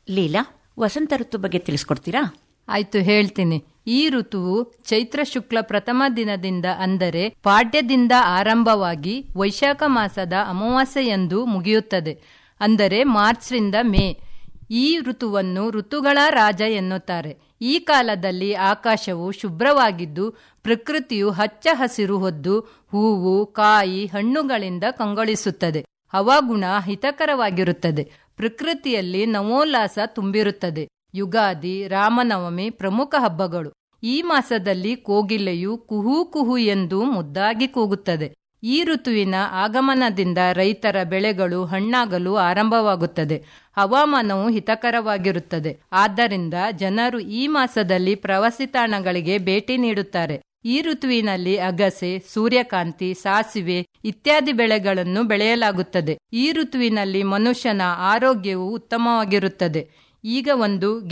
ಲೀಲಾ ವಸಂತ ಋತು ಬಗ್ಗೆ ತಿಳಿಸ್ಕೊಡ್ತೀರಾ ಆಯ್ತು ಹೇಳ್ತೀನಿ ಈ ಋತುವು ಚೈತ್ರ ಶುಕ್ಲ ಪ್ರಥಮ ದಿನದಿಂದ ಅಂದರೆ ಪಾಡ್ಯದಿಂದ ಆರಂಭವಾಗಿ ವೈಶಾಖ ಮಾಸದ ಅಮಾವಾಸ್ಯೆಯಂದು ಮುಗಿಯುತ್ತದೆ ಅಂದರೆ ಮಾರ್ಚ್ರಿಂದ ಮೇ ಈ ಋತುವನ್ನು ಋತುಗಳ ರಾಜ ಎನ್ನುತ್ತಾರೆ ಈ ಕಾಲದಲ್ಲಿ ಆಕಾಶವು ಶುಭ್ರವಾಗಿದ್ದು ಪ್ರಕೃತಿಯು ಹಚ್ಚ ಹಸಿರು ಹೊದ್ದು ಹೂವು ಕಾಯಿ ಹಣ್ಣುಗಳಿಂದ ಕಂಗೊಳಿಸುತ್ತದೆ ಹವಾಗುಣ ಹಿತಕರವಾಗಿರುತ್ತದೆ ಪ್ರಕೃತಿಯಲ್ಲಿ ನವೋಲ್ಲಾಸ ತುಂಬಿರುತ್ತದೆ ಯುಗಾದಿ ರಾಮನವಮಿ ಪ್ರಮುಖ ಹಬ್ಬಗಳು ಈ ಮಾಸದಲ್ಲಿ ಕೋಗಿಲೆಯು ಕುಹೂ ಕುಹು ಎಂದು ಮುದ್ದಾಗಿ ಕೂಗುತ್ತದೆ ಈ ಋತುವಿನ ಆಗಮನದಿಂದ ರೈತರ ಬೆಳೆಗಳು ಹಣ್ಣಾಗಲು ಆರಂಭವಾಗುತ್ತದೆ ಹವಾಮಾನವು ಹಿತಕರವಾಗಿರುತ್ತದೆ ಆದ್ದರಿಂದ ಜನರು ಈ ಮಾಸದಲ್ಲಿ ಪ್ರವಾಸಿ ತಾಣಗಳಿಗೆ ಭೇಟಿ ನೀಡುತ್ತಾರೆ ಈ ಋತುವಿನಲ್ಲಿ ಅಗಸೆ ಸೂರ್ಯಕಾಂತಿ ಸಾಸಿವೆ ಇತ್ಯಾದಿ ಬೆಳೆಗಳನ್ನು ಬೆಳೆಯಲಾಗುತ್ತದೆ ಈ ಋತುವಿನಲ್ಲಿ ಮನುಷ್ಯನ ಆರೋಗ್ಯವು ಉತ್ತಮವಾಗಿರುತ್ತದೆ ಈಗ ಒಂದು